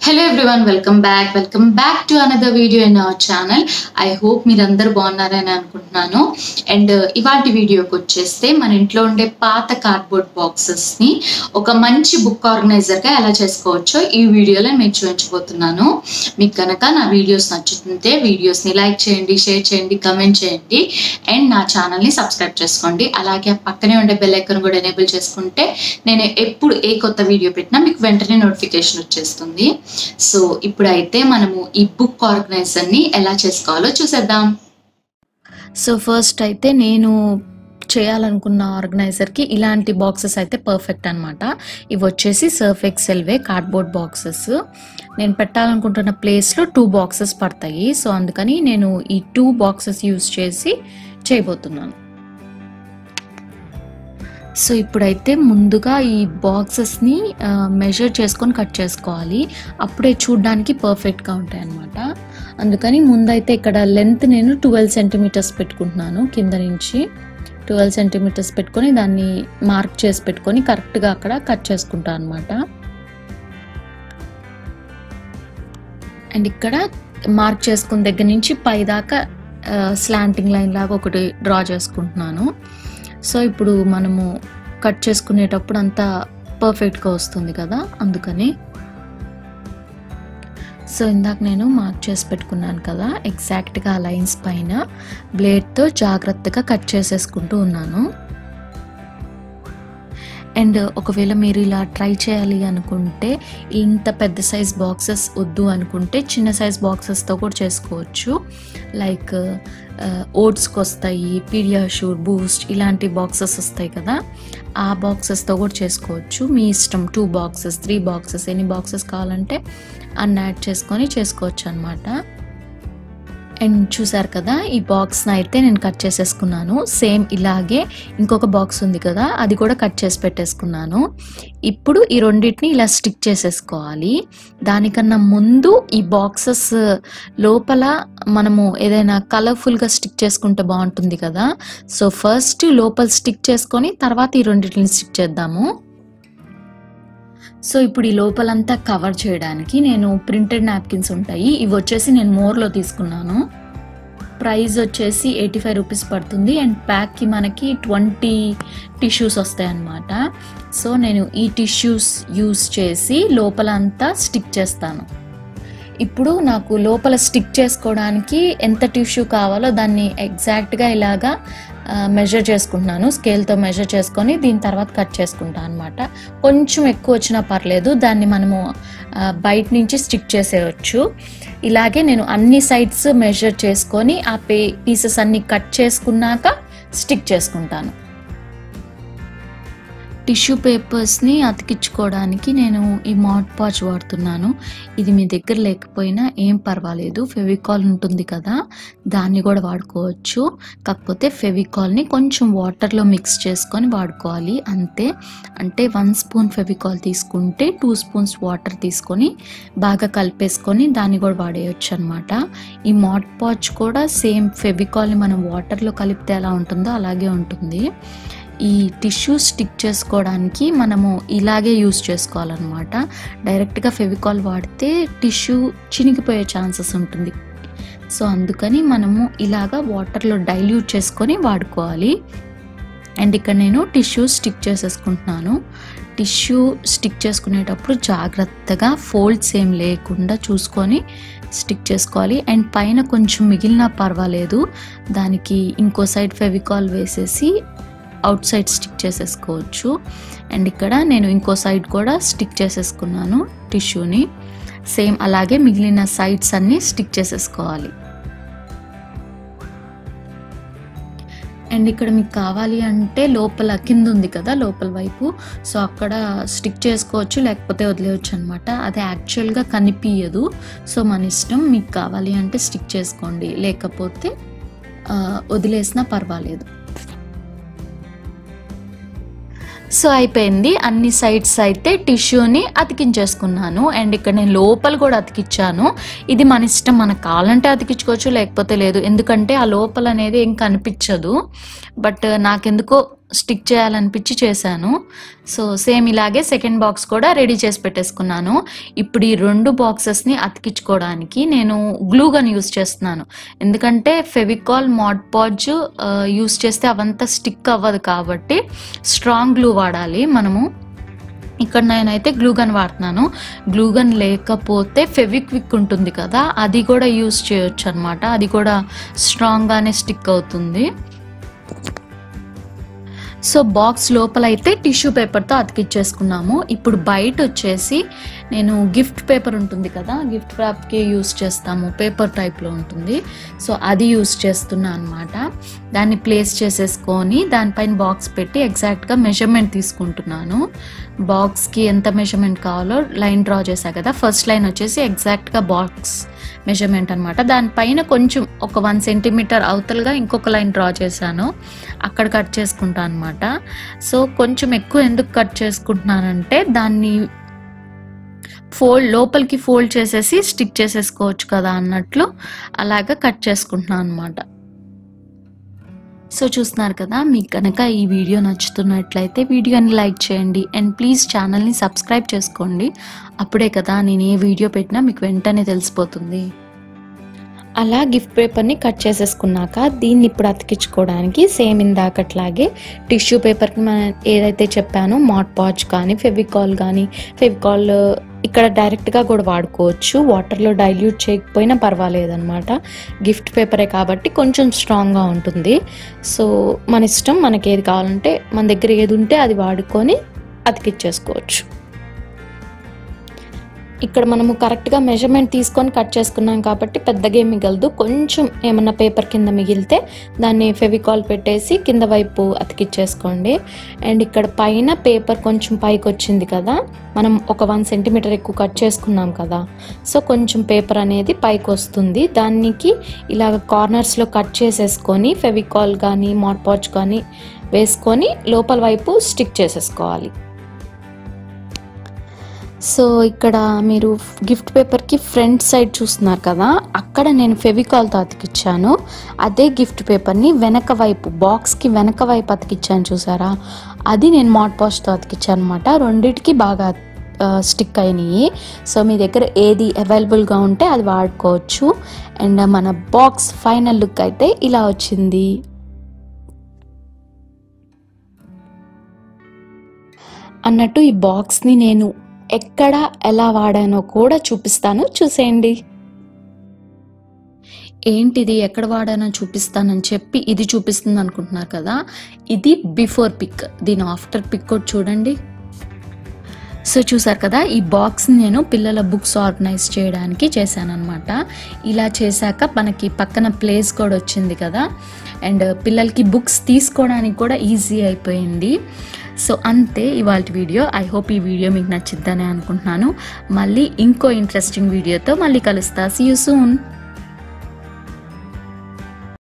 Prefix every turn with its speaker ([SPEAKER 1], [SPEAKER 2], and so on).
[SPEAKER 1] hello everyone welcome back welcome back to another video in our channel I hope మీరందరూ బాగున్నారని అనుకుంటున్నాను and ఇవాటి వీడియోకి వచ్చేస్తే మన ఇంట్లో ఉండే పాత కార్డ్బోర్డ్ బాక్సెస్ని ఒక మంచి బుక్ ఆర్గనైజర్గా ఎలా చేసుకోవచ్చో ఈ వీడియోలో మీకు చూపించబోతున్నాను మీకు కనుక నా వీడియోస్ నచ్చుతుంటే వీడియోస్ని లైక్ చేయండి షేర్ చేయండి కమెంట్ చేయండి అండ్ నా ఛానల్ని సబ్స్క్రైబ్ చేసుకోండి అలాగే ఆ పక్కనే ఉండే బెల్ ఐకాన్ కూడా ఎనేబుల్ చేసుకుంటే నేను ఎప్పుడు ఏ కొత్త వీడియో పెట్టినా మీకు వెంటనే నోటిఫికేషన్ వచ్చేస్తుంది సో ఇప్పుడైతే మనము ఈ బుక్ ఆర్గనైజర్ని ఎలా చేసుకోవాలో చూసేద్దాం
[SPEAKER 2] సో ఫస్ట్ అయితే నేను చేయాలనుకున్న ఆర్గనైజర్కి ఇలాంటి బాక్సెస్ అయితే పర్ఫెక్ట్ అనమాట ఇవి వచ్చేసి సర్ఫ్ ఎక్సెల్వే కార్డ్బోర్డ్ బాక్సెస్ నేను పెట్టాలనుకుంటున్న ప్లేస్లో టూ బాక్సెస్ పడతాయి సో అందుకని నేను ఈ టూ బాక్సెస్ యూస్ చేసి చేయబోతున్నాను సో ఇప్పుడైతే ముందుగా ఈ బాక్సెస్ని మెజర్ చేసుకొని కట్ చేసుకోవాలి అప్పుడే చూడడానికి పర్ఫెక్ట్గా ఉంటాయి అన్నమాట అందుకని ముందైతే ఇక్కడ లెంత్ నేను ట్వెల్వ్ సెంటీమీటర్స్ పెట్టుకుంటున్నాను కింద నుంచి ట్వెల్వ్ సెంటీమీటర్స్ పెట్టుకొని దాన్ని మార్క్ చేసి పెట్టుకొని కరెక్ట్గా అక్కడ కట్ చేసుకుంటాను అనమాట అండ్ ఇక్కడ మార్క్ చేసుకున్న దగ్గర నుంచి పై దాకా స్లాంటింగ్ లైన్ లాగా ఒకటి డ్రా చేసుకుంటున్నాను సో ఇప్పుడు మనము కట్ చేసుకునేటప్పుడు అంతా పర్ఫెక్ట్గా వస్తుంది కదా అందుకని సో ఇందాక నేను మార్క్ చేసి పెట్టుకున్నాను కదా ఎగ్జాక్ట్గా ఆ లైన్స్ పైన బ్లేడ్తో జాగ్రత్తగా కట్ చేసేసుకుంటూ ఉన్నాను అండ్ ఒకవేళ మీరు ఇలా ట్రై చేయాలి అనుకుంటే ఇంత పెద్ద సైజ్ బాక్సెస్ వద్దు అనుకుంటే చిన్న సైజ్ బాక్సెస్తో కూడా చేసుకోవచ్చు లైక్ ఓట్స్కి వస్తాయి పీడియాషూర్ బూస్ట్ ఇలాంటి బాక్సెస్ వస్తాయి కదా ఆ బాక్సెస్తో కూడా చేసుకోవచ్చు మీ ఇష్టం టూ బాక్సెస్ త్రీ బాక్సెస్ ఎన్ని బాక్సెస్ కావాలంటే అన్ని యాడ్ చేసుకొని చేసుకోవచ్చు అనమాట అండ్ చూసారు కదా ఈ బాక్స్ని అయితే నేను కట్ చేసేసుకున్నాను సేమ్ ఇలాగే ఇంకొక బాక్స్ ఉంది కదా అది కూడా కట్ చేసి పెట్టేసుకున్నాను ఇప్పుడు ఈ రెండింటిని ఇలా స్టిక్ చేసేసుకోవాలి దానికన్నా ముందు ఈ బాక్సెస్ లోపల మనము ఏదైనా కలర్ఫుల్గా స్టిక్ చేసుకుంటే బాగుంటుంది కదా సో ఫస్ట్ లోపల స్టిక్ చేసుకొని తర్వాత ఈ రెండింటిని స్టిక్ చేద్దాము సో ఇప్పుడు ఈ లోపలంతా కవర్ చేయడానికి నేను ప్రింటెడ్ నాప్కిన్స్ ఉంటాయి ఇవి వచ్చేసి నేను మోర్లో తీసుకున్నాను ప్రైస్ వచ్చేసి ఎయిటీ ఫైవ్ రూపీస్ పడుతుంది అండ్ ప్యాక్కి మనకి ట్వంటీ టిష్యూస్ వస్తాయి అన్నమాట సో నేను ఈ టిష్యూస్ యూస్ చేసి లోపలంతా స్టిక్ చేస్తాను ఇప్పుడు నాకు లోపల స్టిక్ చేసుకోవడానికి ఎంత టిష్యూ కావాలో దాన్ని ఎగ్జాక్ట్గా ఇలాగా మెజర్ చేసుకుంటున్నాను స్కేల్తో మెజర్ చేసుకొని దీని తర్వాత కట్ చేసుకుంటాను అనమాట కొంచెం ఎక్కువ వచ్చినా పర్లేదు దాన్ని మనము బయట నుంచి స్టిక్ చేసేయచ్చు ఇలాగే నేను అన్ని సైడ్స్ మెజర్ చేసుకొని ఆ పే పీసెస్ అన్ని కట్ చేసుకున్నాక స్టిక్ చేసుకుంటాను టిష్యూ పేపర్స్ని అతికించుకోవడానికి నేను ఈ మాట్ పాచ్ వాడుతున్నాను ఇది మీ దగ్గర లేకపోయినా ఏం పర్వాలేదు ఫెవికాల్ ఉంటుంది కదా దాన్ని కూడా వాడుకోవచ్చు కాకపోతే ఫెవికాల్ని కొంచెం వాటర్లో మిక్స్ చేసుకొని వాడుకోవాలి అంతే అంటే వన్ స్పూన్ ఫెవికాల్ తీసుకుంటే టూ స్పూన్స్ వాటర్ తీసుకొని బాగా కలిపేసుకొని దాన్ని కూడా వాడేయచ్చు అనమాట ఈ మాట్ పాచ్ కూడా సేమ్ ఫెవికాల్ని మనం వాటర్లో కలిపితే ఎలా ఉంటుందో అలాగే ఉంటుంది ఈ టిష్యూ స్టిక్ చేసుకోవడానికి మనము ఇలాగే యూస్ చేసుకోవాలన్నమాట డైరెక్ట్గా ఫెవికాల్ వాడితే టిష్యూ చినిగిపోయే ఛాన్సెస్ ఉంటుంది సో అందుకని మనము ఇలాగా వాటర్లో డైల్యూట్ చేసుకొని వాడుకోవాలి అండ్ ఇక్కడ నేను టిష్యూ స్టిక్ చేసేసుకుంటున్నాను టిష్యూ స్టిక్ చేసుకునేటప్పుడు జాగ్రత్తగా ఫోల్డ్స్ ఏం లేకుండా చూసుకొని స్టిక్ చేసుకోవాలి అండ్ పైన కొంచెం మిగిలినా పర్వాలేదు దానికి ఇంకో సైడ్ ఫెవికాల్ వేసేసి అవుట్ సైడ్ స్టిక్ చేసేసుకోవచ్చు అండ్ ఇక్కడ నేను ఇంకో సైడ్ కూడా స్టిక్ చేసేసుకున్నాను టిష్యూని సేమ్ అలాగే మిగిలిన సైడ్స్ అన్నీ స్టిక్ చేసేసుకోవాలి అండ్ ఇక్కడ మీకు కావాలి అంటే లోపల కింద ఉంది కదా లోపల వైపు సో అక్కడ స్టిక్ చేసుకోవచ్చు లేకపోతే వదిలేయచ్చు అనమాట అది యాక్చువల్గా కనిపించదు సో మన ఇష్టం మీకు కావాలి అంటే స్టిక్ చేసుకోండి లేకపోతే వదిలేసినా పర్వాలేదు సో అయిపోయింది అన్ని సైడ్స్ అయితే టిష్యూని అతికించేసుకున్నాను అండ్ ఇక్కడ నేను లోపల కూడా అతికిచ్చాను ఇది మన ఇష్టం మనకు కావాలంటే అతికించుకోవచ్చు లేకపోతే లేదు ఎందుకంటే ఆ లోపల అనేది ఏం కనిపించదు బట్ నాకెందుకో స్టిక్ చేయాలనిపించి చేశాను సో సేమ్ ఇలాగే సెకండ్ బాక్స్ కూడా రెడీ చేసి పెట్టేసుకున్నాను ఇప్పుడు ఈ రెండు బాక్సెస్ని అతికించుకోవడానికి నేను గ్లూ గన్ యూస్ చేస్తున్నాను ఎందుకంటే ఫెవికాల్ మాడ్ పాజ్ యూస్ చేస్తే అవంతా స్టిక్ అవ్వదు కాబట్టి స్ట్రాంగ్ గ్లూ వాడాలి మనము ఇక్కడ నేనైతే గ్లూగన్ వాడుతున్నాను గ్లూగన్ లేకపోతే ఫెవిక్విక్ ఉంటుంది కదా అది కూడా యూస్ చేయొచ్చు అనమాట అది కూడా స్ట్రాంగ్గానే స్టిక్ అవుతుంది సో బాక్స్ లోపల అయితే టిష్యూ పేపర్తో అతికిచ్చేసుకున్నాము ఇప్పుడు బయట వచ్చేసి నేను గిఫ్ట్ పేపర్ ఉంటుంది కదా గిఫ్ట్ ర్యాప్కి యూస్ చేస్తాము పేపర్ టైప్లో ఉంటుంది సో అది యూస్ చేస్తున్నా అనమాట దాన్ని ప్లేస్ చేసేసుకొని దానిపైన బాక్స్ పెట్టి ఎగ్జాక్ట్గా మెజర్మెంట్ తీసుకుంటున్నాను బాక్స్కి ఎంత మెజర్మెంట్ కావాలో లైన్ డ్రా చేశా కదా ఫస్ట్ లైన్ వచ్చేసి ఎగ్జాక్ట్గా బాక్స్ మెజర్మెంట్ అనమాట దానిపైన కొంచెం ఒక వన్ సెంటీమీటర్ అవతలుగా ఇంకొక లైన్ డ్రా చేశాను అక్కడ కట్ చేసుకుంటాను అనమాట సో కొంచెం ఎక్కువ ఎందుకు కట్ చేసుకుంటున్నానంటే దాన్ని ఫోల్డ్ లోపలికి ఫోల్డ్ చేసేసి స్టిక్ చేసేసుకోవచ్చు కదా అన్నట్లు అలాగా కట్ చేసుకుంటున్నాను అనమాట సో చూస్తున్నారు కదా మీకు కనుక ఈ వీడియో నచ్చుతున్నట్లయితే వీడియోని లైక్ చేయండి అండ్ ప్లీజ్ ఛానల్ని సబ్స్క్రైబ్ చేసుకోండి అప్పుడే కదా నేను ఏ వీడియో పెట్టినా మీకు వెంటనే తెలిసిపోతుంది అలా గిఫ్ట్ పేపర్ని కట్ చేసేసుకున్నాక దీన్ని ఇప్పుడు అతికించుకోవడానికి సేమ్ ఇందాకట్లాగే టిష్యూ పేపర్కి మనం ఏదైతే చెప్పానో మాట్ పాచ్ కానీ ఫెవికాల్ కానీ ఫెవికాల్ ఇక్కడ డైరెక్ట్గా కూడా వాడుకోవచ్చు వాటర్లో డైల్యూట్ చేయకపోయినా పర్వాలేదు అనమాట గిఫ్ట్ పేపరే కాబట్టి కొంచెం స్ట్రాంగ్గా ఉంటుంది సో మన ఇష్టం మనకి ఏది కావాలంటే మన దగ్గర ఏది ఉంటే అది వాడుకొని అతికిచ్చేసుకోవచ్చు ఇక్కడ మనము కరెక్ట్గా మెజర్మెంట్ తీసుకొని కట్ చేసుకున్నాం కాబట్టి పెద్దగా ఏం మిగలదు కొంచెం ఏమన్నా పేపర్ కింద మిగిలితే దాన్ని ఫెవికాల్ పెట్టేసి కింద వైపు అతికిచ్చేసుకోండి అండ్ ఇక్కడ పైన పేపర్ కొంచెం పైకి వచ్చింది కదా మనం ఒక వన్ సెంటీమీటర్ ఎక్కువ కట్ చేసుకున్నాం కదా సో కొంచెం పేపర్ అనేది పైకి వస్తుంది దానికి ఇలాగ కార్నర్స్లో కట్ చేసేసుకొని ఫెవికాల్ కానీ మాట్పాచ్ కానీ వేసుకొని లోపల వైపు స్టిక్ చేసేసుకోవాలి సో ఇక్కడ మీరు గిఫ్ట్ పేపర్కి ఫ్రంట్ సైడ్ చూస్తున్నారు కదా అక్కడ నేను ఫెవికాల్తో అతికిచ్చాను అదే గిఫ్ట్ పేపర్ని వెనక వైపు బాక్స్కి వెనక వైపు అతికిచ్చాను చూసారా అది నేను మాట్ పాష్తో అతికిచ్చాను అనమాట రెండిటికి బాగా స్టిక్ అయినాయి సో మీ దగ్గర ఏది అవైలబుల్గా ఉంటే అది వాడుకోవచ్చు అండ్ మన బాక్స్ ఫైనల్ లుక్ అయితే ఇలా వచ్చింది అన్నట్టు ఈ బాక్స్ని నేను ఎక్కడ ఎలా వాడానో కూడా చూపిస్తాను చూసేయండి ఏంటిది ఎక్కడ వాడానో చూపిస్తానని చెప్పి ఇది చూపిస్తుంది అనుకుంటున్నారు కదా ఇది బిఫోర్ పిక్ దీని ఆఫ్టర్ పిక్ కూడా చూడండి సో చూసారు కదా ఈ బాక్స్ని నేను పిల్లల బుక్స్ ఆర్గనైజ్ చేయడానికి చేశాను అనమాట ఇలా చేశాక మనకి పక్కన ప్లేస్ కూడా వచ్చింది కదా అండ్ పిల్లలకి బుక్స్ తీసుకోవడానికి కూడా ఈజీ అయిపోయింది సో అంతే ఇవాళ వీడియో ఐ హోప్ ఈ వీడియో మీకు నచ్చిద్దని అనుకుంటున్నాను మళ్ళీ ఇంకో ఇంట్రెస్టింగ్ వీడియోతో మళ్ళీ కలుస్తా సీ యూ సూన్